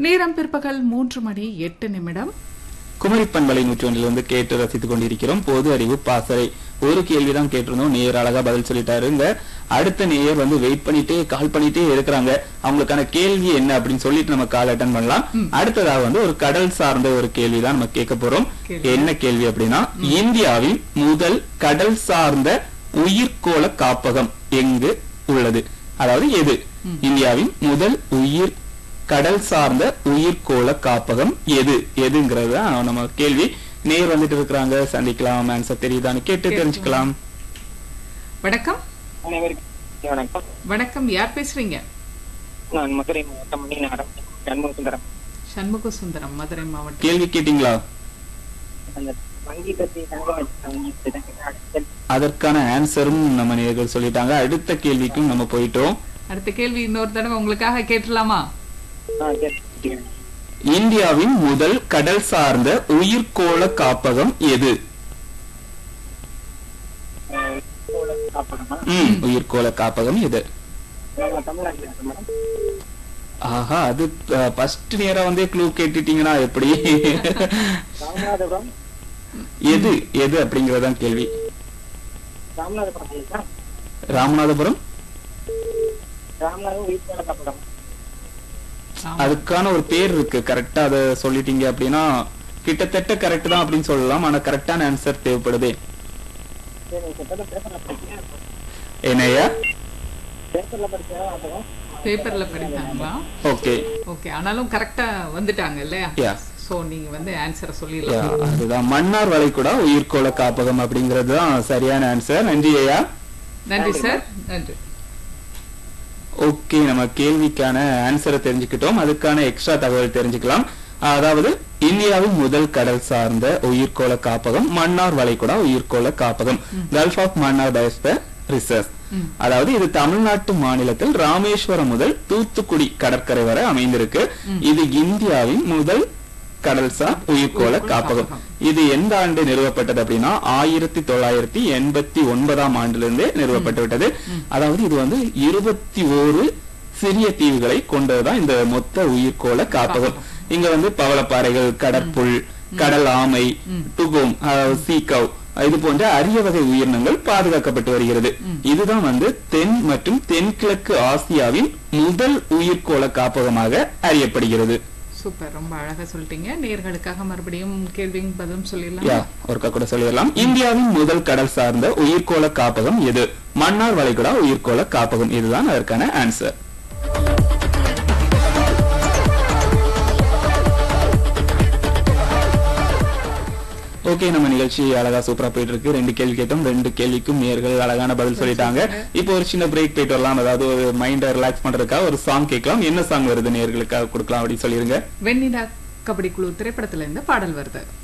நேரம் பிற்பகல் மூன்று மணி எட்டு நிமிடம் குமரி பண்பலை நூற்றொன்றிலிருந்து கேட்டு ரசித்துக் கொண்டிருக்கிறோம் பொது அறிவு பாசறை ஒரு கேள்விதான் கேட்டிருந்தோம் நேயர் அழகா பதில் சொல்லிட்டாருங்க அடுத்த நேயர் வந்து வெயிட் பண்ணிட்டே கால் பண்ணிட்டே இருக்கிறாங்க அவங்களுக்கான கேள்வி என்ன அப்படின்னு சொல்லிட்டு நம்ம கால் அட்டன் பண்ணலாம் அடுத்ததாக வந்து ஒரு கடல் சார்ந்த ஒரு கேள்விதான் நம்ம கேட்க போறோம் கேள்வி. என்ன கேள்வி அப்படின்னா இந்தியாவின் முதல் கடல் சார்ந்த உயிர்கோள காப்பகம் எங்கு உள்ளது அதாவது எது இந்தியாவின் முதல் உயிர் கடல் சார்ந்த உயிர்கோள காப்பகம் எது எதுங்கிறது தான் நம்ம கேள்வி நேர் வந்துட்டு இருக்கிறாங்க சந்திக்கலாம் ஆன்சர் தெரியுதான்னு கேட்டு தெரிஞ்சுக்கலாம் வணக்கம் அனைவருக்கும் வணக்கம் வணக்கம் யார் பேசுறீங்க நான் மதுரை மாவட்டம் மணிநகரம் சண்முக சுந்தரம் சண்முக சுந்தரம் மதுரை மாவட்டம் கேள்வி கேட்டீங்களா அந்த வங்கி பற்றி தகவல் வங்கி பற்றி தான் கேட்டேன். அதற்கான ஆன்சரும் நம்ம நேர்கள் சொல்லிட்டாங்க அடுத்த கேள்விக்கும் நம்ம போயிட்டோம் அடுத்த கேள்வி இன்னொரு தடவை உங்களுக்காக கேட்டுலாமா ஆ, கேட்டேன். இந்தியாவின் முதல் கடல் சார்ந்த உயிர்கோள காப்பகம் எது அஹ், சோழ காப்பகமா? ம், உயிர்கோள காப்பகம் எது நம்ம தமிழ்நாட்டுல இருக்கு மேடம். ஆஹா அது ஃபர்ஸ்ட் நேரா வந்து க்ளூ கேட்டுட்டீங்கன்னா எப்படி ராமநாதபுரம் எது எது அப்படிங்கறதுதான் கேள்வி ராமநாதபுரம் இல்லையா? ராமநாதபுரம் ராமநாதபுரம் உயிர்கோள காப்பகம் ஆமா. அதுக்கான ஒரு பேர் இருக்கு கரெக்டா அதை சொல்லிட்டீங்க அப்படின்னா கிட்டத்தட்ட கரெக்ட் தான் அப்படின்னு சொல்லலாம் ஆனா கரெக்டான ஆன்சர் தேவைப்படுது சரி கிட்டத்தட்ட பேப்பர்ல படிச்சேன் என்னையா பேப்பர்ல படிச்சா அதுவும் பேப்பர்ல படித்தாங்களா ஓகே ஓகே ஆனாலும் கரெக்டா வந்துட்டாங்க இல்லையா யா சோ நீங்க வந்து ஆன்சரை யா, சொல்லிடலாம் அதுதான் மன்னார் வளைகுடா உயிர்கோள காப்பகம் அப்படிங்கிறது தான் சரியான ஆன்சர் நன்றி ஐயா நன்றி சார் நன்றி ஓகே நம்ம கேள்விக்கான ஆன்சரை தெரிஞ்சுக்கிட்டோம் அதுக்கான எக்ஸ்ட்ரா தகவல் தெரிஞ்சுக்கலாம் அதாவது இந்தியாவின் முதல் கடல் சார்ந்த உயிர்கோள காப்பகம் மன்னார் வளைகுடா உயிர்கோள காப்பகம் gulf of Mannar biosphere research ம். அதாவது இது தமிழ்நாட்டு மாநிலத்தில் ராமேஸ்வரம் முதல் தூத்துக்குடி கடற்கரை வரை அமைந்திருக்கு இது இந்தியாவின் முதல் கடல்சார் உயிர்கோள உயிர்கோள காப்பகம் காப்பகம். இது எந்த ஆண்டு நிறுவப்பட்டது அப்படின்னா ஆயிரத்தி தொள்ளாயிரத்தி எண்பத்தி ஒன்பதாம் ஆண்டிலிருந்து நிறுவப்பட்டு விட்டது அதாவது இது வந்து இருபத்தி ஓரு சிறிய தீவுகளை கொண்டதுதான் இந்த மொத்த உயிர்கோள காப்பகம் இங்க வந்து பவளப்பாறைகள் கடற்புல் கடல் ஆமை டுகோம் அதாவது சீக்கவ் இது போன்ற அரிய வகை உயிரினங்கள் பாதுகாக்கப்பட்டு வருகிறது இதுதான் வந்து தென் மற்றும் தென்கிழக்கு ஆசியாவின் முதல் உயிர்கோள காப்பகமாக அறியப்படுகிறது சூப்பர் ரொம்ப அழகா சொல்லிட்டீங்க நேர்களுக்காக மறுபடியும் கேள்வியும் பதிலும் சொல்லிடலாம் யா ஒருக்கா கூட சொல்லிடலாம் இந்தியாவின் முதல் கடல் சார்ந்த உயிர்கோள காப்பகம் எது மன்னார் வளைகுடா உயிர்கோள காப்பகம் இதுதான் அதற்கான ஆன்சர் ஓகே நம்ம நிகழ்ச்சி அழகா சூப்பரா போயிட்டு இருக்கு ரெண்டு கேள்வி கேட்டோம் ரெண்டு கேள்விக்கும் நேர்கள் அழகான பதில் சொல்லிட்டாங்க இப்போ ஒரு சின்ன பிரேக் போயிட்டு வரலாம் அதாவது ஒரு மைண்டை ரிலாக்ஸ் பண்றதுக்காக ஒரு சாங் கேட்கலாம் என்ன சாங் வருது நேர்களுக்காக கொடுக்கலாம் அப்படின்னு சொல்லிருங்க வெண்ணிலா கபடி குழு திரைப்படத்துல இருந்து பாடல் வருது